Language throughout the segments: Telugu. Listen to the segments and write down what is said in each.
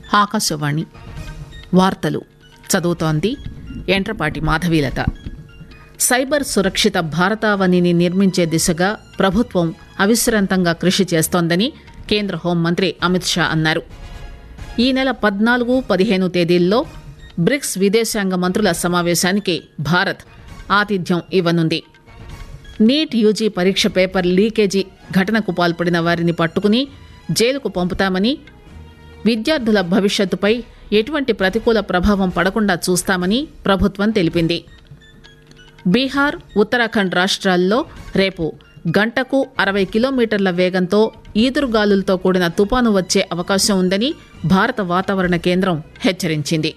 ఆకాశవాణి వార్తలు చదువుతోంది ఎంట్రపాటి మాధవీలత సైబర్ సురక్షిత భారతావనిని నిర్మించే దిశగా ప్రభుత్వం అవిశ్రాంతంగా కృషి చేస్తోందని కేంద్ర హోంమంత్రి అమిత్ షా అన్నారు ఈ నెల పద్నాలుగు పదిహేను తేదీల్లో బ్రిక్స్ విదేశాంగ మంత్రుల సమావేశానికి భారత్ ఆతిథ్యం ఇవ్వనుంది నీట్ యూజీ పరీక్ష పేపర్ లీకేజీ ఘటనకు పాల్పడిన వారిని పట్టుకుని జైలుకు పంపుతామని విద్యార్థుల భవిష్యత్తుపై ఎటువంటి ప్రతికూల ప్రభావం పడకుండా చూస్తామని ప్రభుత్వం తెలిపింది బీహార్ ఉత్తరాఖండ్ రాష్ట్రాల్లో రేపు గంటకు అరవై కిలోమీటర్ల వేగంతో ఈదురుగాలులతో కూడిన తుపాను వచ్చే అవకాశం ఉందని భారత వాతావరణ కేంద్రం హెచ్చరించింది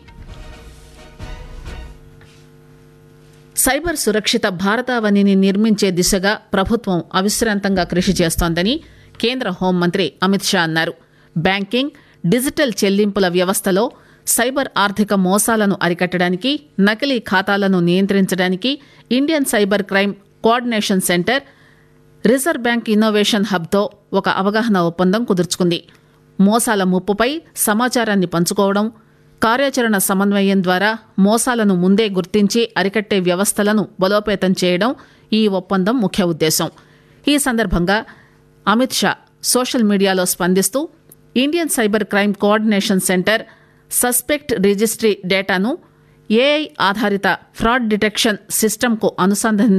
సైబర్ సురక్షిత భారతావనిని నిర్మించే దిశగా ప్రభుత్వం అవిశ్రాంతంగా కృషి చేస్తోందని కేంద్ర హోంమంత్రి అమిత్ షా అన్నారు బ్యాంకింగ్ డిజిటల్ చెల్లింపుల వ్యవస్థలో సైబర్ ఆర్థిక మోసాలను అరికట్టడానికి నకిలీ ఖాతాలను నియంత్రించడానికి Indian cyber crime coordination centre reserve bank innovation హబ్తో ఒక అవగాహన ఒప్పందం కుదుర్చుకుంది మోసాల ముప్పుపై సమాచారాన్ని పంచుకోవడం కార్యాచరణ సమన్వయం ద్వారా మోసాలను ముందే గుర్తించి అరికట్టే వ్యవస్థలను బలోపేతం చేయడం ఈ ఒప్పందం ముఖ్య ఉద్దేశం ఈ సందర్భంగా అమిత్ షా సోషల్ మీడియాలో స్పందిస్తూ Indian cyber crime coordination centre suspect registry డేటాను ఏఐ ఆధారిత ఫ్రాడ్ డిటెక్షన్ సిస్టమ్కు అనుసంధానం